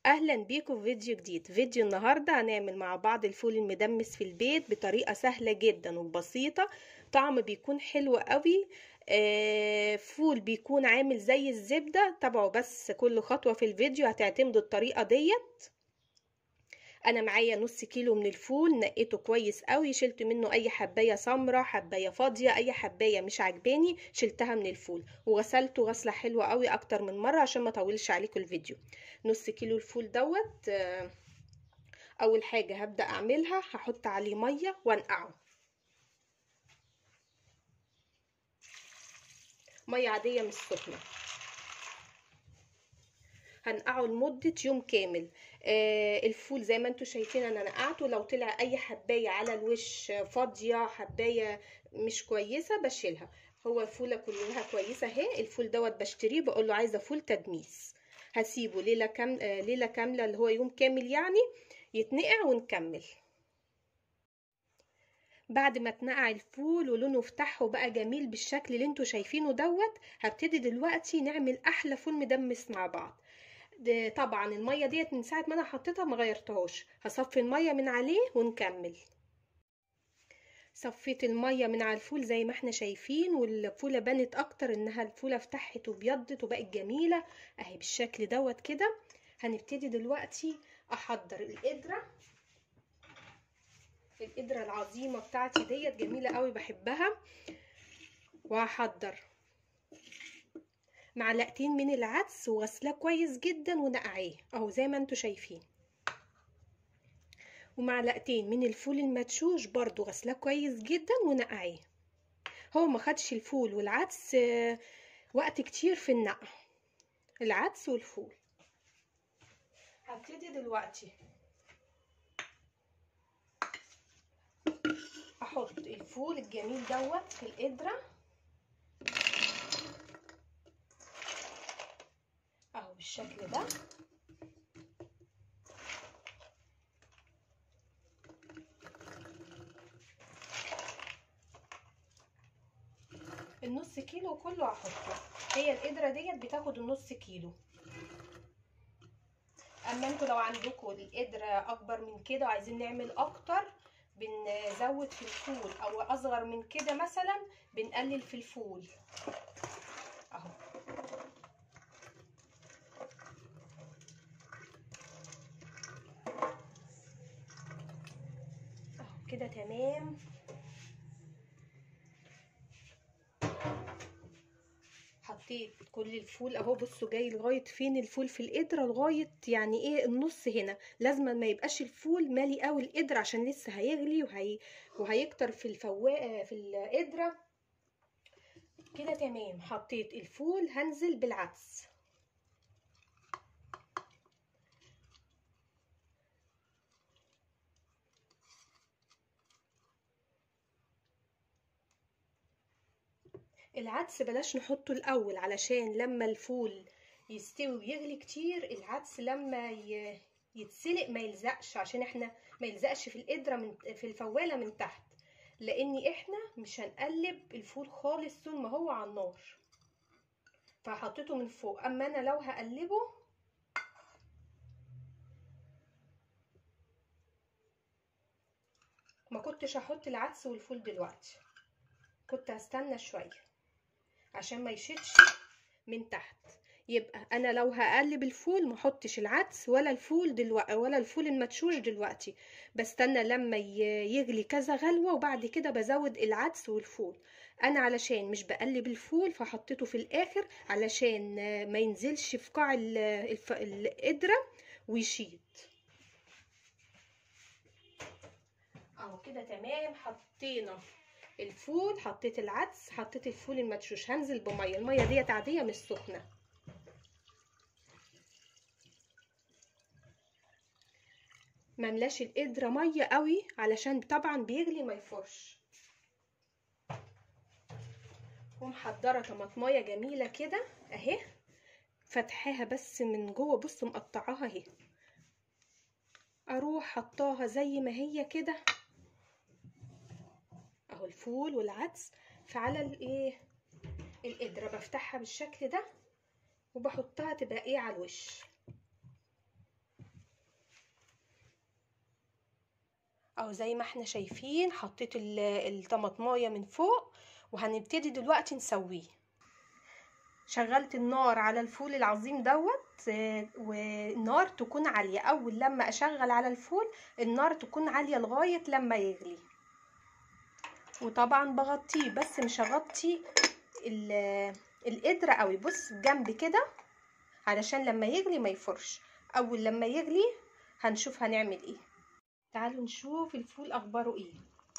اهلا بيكم في فيديو جديد فيديو النهارده هنعمل مع بعض الفول المدمس في البيت بطريقه سهله جدا وبسيطه طعم بيكون حلو قوي آه فول بيكون عامل زي الزبده تابعوا بس كل خطوه في الفيديو هتعتمدوا الطريقه ديت انا معايا نص كيلو من الفول نقيته كويس قوي شلت منه اي حبايه سمراء حبايه فاضيه اي حبايه مش عجباني شلتها من الفول وغسلته غسله حلوه قوي اكتر من مره عشان ما اطولش عليكم الفيديو نص كيلو الفول دوت اول حاجه هبدا اعملها هحط عليه ميه وانقعه ميه عاديه مش سخنه هنقعه لمدة يوم كامل آه الفول زي ما انتم شايفين انا نقعته لو طلع اي حباية على الوش فاضية حباية مش كويسة بشيلها هو الفولة كلها كويسة اهي الفول دوت بشتريه بقول له عايزة فول تدميس هسيبه ليلة كام آه ليلة كاملة اللي هو يوم كامل يعني يتنقع ونكمل بعد ما اتنقع الفول ولونه فتح وبقى جميل بالشكل اللي انتوا شايفينه دوت هبتدي دلوقتي نعمل احلى فول مدمس مع بعض طبعا الميه ديت من ساعه ما انا حطيتها ما غيرتهاش هصفي الميه من عليه ونكمل صفيت الميه من على الفول زي ما احنا شايفين والفوله بانت اكتر انها الفوله فتحت وبيضت وبقت جميله اهي بالشكل دوت كده هنبتدي دلوقتي احضر القدره القدره العظيمه بتاعتي ديت جميله قوي بحبها وهحضر معلقتين من العدس وغسلاه كويس جدا ونقعيه اهو زي ما انتوا شايفين ومعلقتين من الفول المدشوش برضو غسلاه كويس جدا ونقعيه هو ما خدش الفول والعدس وقت كتير في النقع العدس والفول هبتدي دلوقتي احط الفول الجميل دوت في القدره اهو بالشكل ده النص كيلو كله هحطه هي القدرة ديت بتاخد النص كيلو اما انتوا لو عندكم القدرة اكبر من كده وعايزين نعمل اكتر بنزود في الفول او اصغر من كده مثلا بنقلل في الفول اهو اهو كده تمام حطيت كل الفول اهو بصوا جاي لغايه فين الفول في القدره لغايه يعني ايه النص هنا لازم ما يبقاش الفول مالي قوي القدره عشان لسه هيغلي وهي وهيكتر في الفواقه في القدره كده تمام حطيت الفول هنزل بالعدس العدس بلاش نحطه الاول علشان لما الفول يستوي ويغلي كتير العدس لما يتسلق ما يلزقش عشان احنا ما يلزقش في القدره من في الفواله من تحت لان احنا مش هنقلب الفول خالص طول ما هو على النار فحطيته من فوق اما انا لو هقلبه ما كنتش هحط العدس والفول دلوقتي كنت هستنى شويه عشان ما يشدش من تحت يبقى انا لو هقلب الفول ما احطش العدس ولا الفول دلوقتي ولا الفول المدشوش دلوقتي بستنى لما يغلي كذا غلوه وبعد كده بزود العدس والفول انا علشان مش بقلب الفول فحطيته في الاخر علشان ما ينزلش في قاع القدره ويشيط اهو كده تمام حطينا الفول حطيت العدس حطيت الفول المدشوش هنزل بميه الميه ديت عاديه مش سخنه مملاش القدره ميه قوي علشان طبعا بيغلي ما يفرش ومحضره طماطمايه جميله كده اهي فتحاها بس من جوه بصوا مقطعاها اهي اروح حطاها زي ما هي كده اهو الفول والعدس فعلى الايه القدرة بفتحها بالشكل ده وبحطها تبقى ايه على الوش او زي ما احنا شايفين حطيت الطماطمايه من فوق وهنبتدي دلوقتي نسويه شغلت النار على الفول العظيم دوت والنار تكون عالية أول لما أشغل على الفول النار تكون عالية لغاية لما يغلي وطبعا بغطيه بس مش هغطي القدرة قوي بص جنب كده علشان لما يغلي ما يفرش أول لما يغلي هنشوف هنعمل ايه تعالوا نشوف الفول أخباره ايه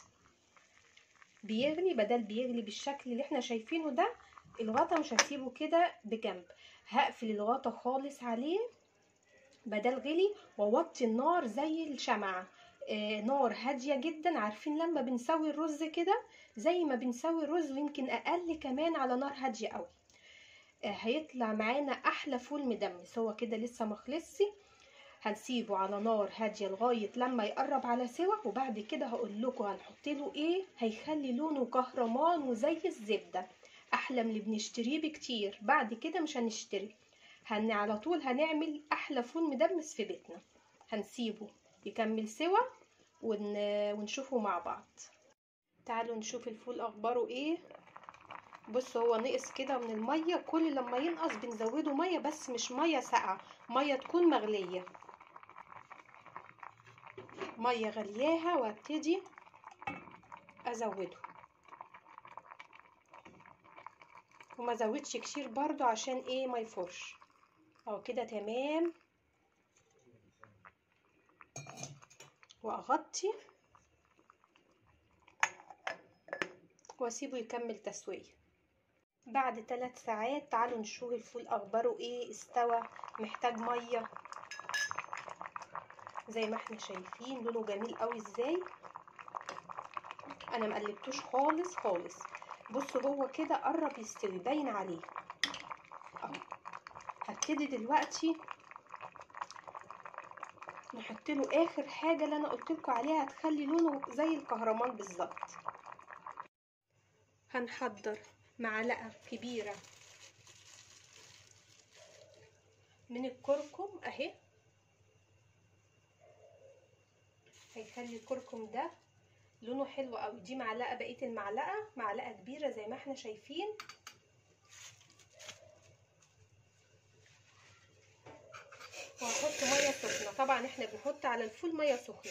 بيغلي بدل بيغلي بالشكل اللي احنا شايفينه ده الغطا مش هسيبه كده بجنب هقفل الغطا خالص عليه بدل غلي واوطي النار زي الشمعة آه نار هادية جدا عارفين لما بنسوي الرز كده زي ما بنسوي الرز ويمكن اقل كمان على نار هادية قوي آه هيطلع معانا احلى فول مدمس هو كده لسه مخلصش هنسيبه على نار هاديه لغايه لما يقرب على سوا وبعد كده هقول لكم هنحط له ايه هيخلي لونه كهرمان وزي الزبده احلى من اللي بنشتريه بكتير بعد كده مش هنشتري هن على طول هنعمل احلى فول مدمس في بيتنا هنسيبه يكمل سوا ون... ونشوفه مع بعض تعالوا نشوف الفول اخباره ايه بص هو نقص كده من الميه كل لما ينقص بنزوده ميه بس مش ميه ساقعه ميه تكون مغليه ميه غلياها وابتدي ازوده وما زودش كتير برضو عشان ايه ما يفرش اهو كده تمام واغطي واسيبه يكمل تسويه بعد ثلاث ساعات تعالوا نشوف الفول اخباره ايه استوى محتاج ميه زي ما احنا شايفين لونه جميل قوي ازاي انا مقلبتوش خالص خالص بصوا هو كده قرب يستوي باين عليه اهو هبتدي دلوقتي نحط له اخر حاجه اللي انا قلت لكم عليها هتخلي لونه زي الكهرمان بالظبط هنحضر معلقه كبيره من الكركم اهي هيخلي الكركم ده لونه حلو قوي دي معلقه بقيه المعلقه معلقه كبيره زي ما احنا شايفين وهحط ميه سخنه طبعا احنا بنحط على الفول ميه سخنه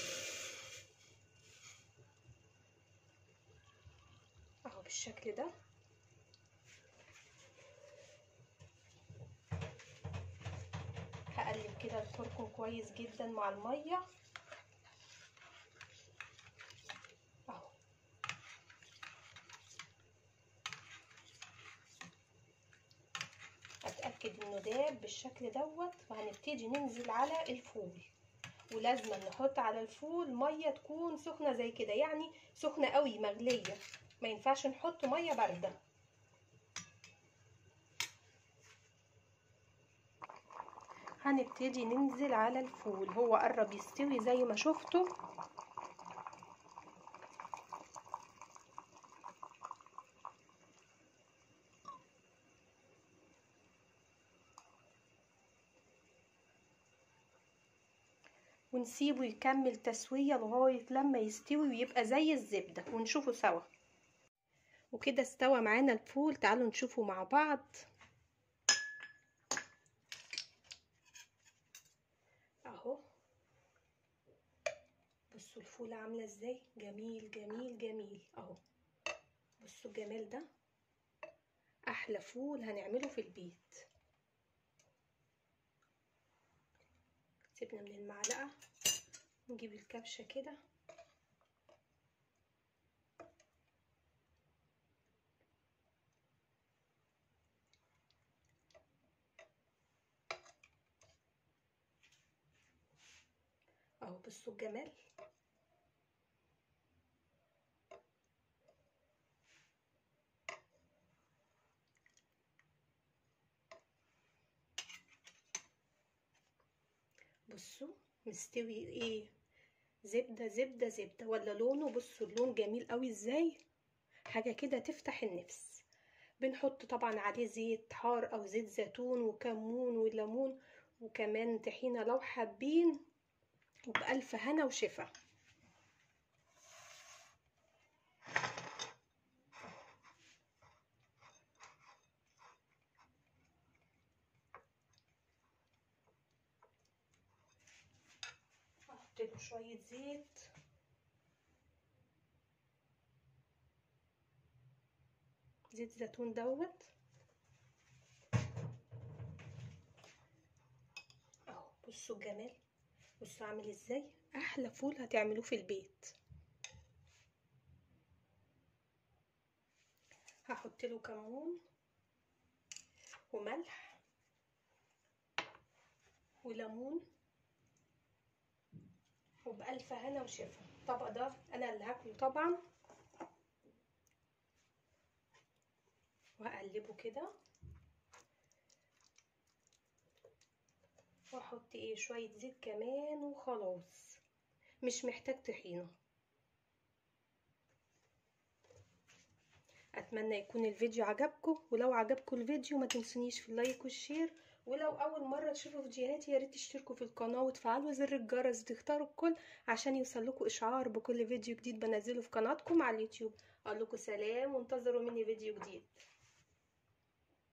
اهو بالشكل ده هقلب كده الكركم كويس جدا مع الميه اتاكد انه داب بالشكل دوت وهنبتدي ننزل على الفول ولازم نحط على الفول ميه تكون سخنه زي كده يعني سخنه قوي مغليه ما ينفعش نحط ميه بارده هنبتدي ننزل على الفول هو قرب يستوي زي ما شفتوا ونسيبه يكمل تسوية لغاية لما يستوي ويبقى زي الزبدة ونشوفه سوا وكده استوى معانا الفول تعالوا نشوفه مع بعض اهو بصوا الفول عاملة ازاي جميل جميل جميل اهو بصوا الجمال ده احلى فول هنعمله في البيت سيبنا من المعلقة نجيب الكبشة كده اهو بصوا الجمال بصوا مستوي ايه زبده زبده زبده ولا لونه بصوا اللون جميل قوي ازاي حاجه كده تفتح النفس بنحط طبعا عليه زيت حار او زيت زيتون وكمون وليمون وكمان طحينه لو حابين وبألف هنا وشفا احط له شويه زيت زيت زيتون دوت اهو بصوا الجمال بصوا عامل ازاي احلى فول هتعملوه في البيت هحط له كمون وملح وليمون وبألف هنا وشفا الطبق ده انا اللي هاكله طبعا وهقلبه كده واحط ايه شويه زيت كمان وخلاص مش محتاج طحينه اتمنى يكون الفيديو عجبكم ولو عجبكم الفيديو ما تنسونيش في اللايك والشير ولو اول مره تشوفوا فيديوهاتي يا ريت تشتركوا في القناه وتفعلوا زر الجرس وتختاروا الكل عشان يوصلكوا اشعار بكل فيديو جديد بنزله في قناتكم على اليوتيوب اقول لكم سلام وانتظروا مني فيديو جديد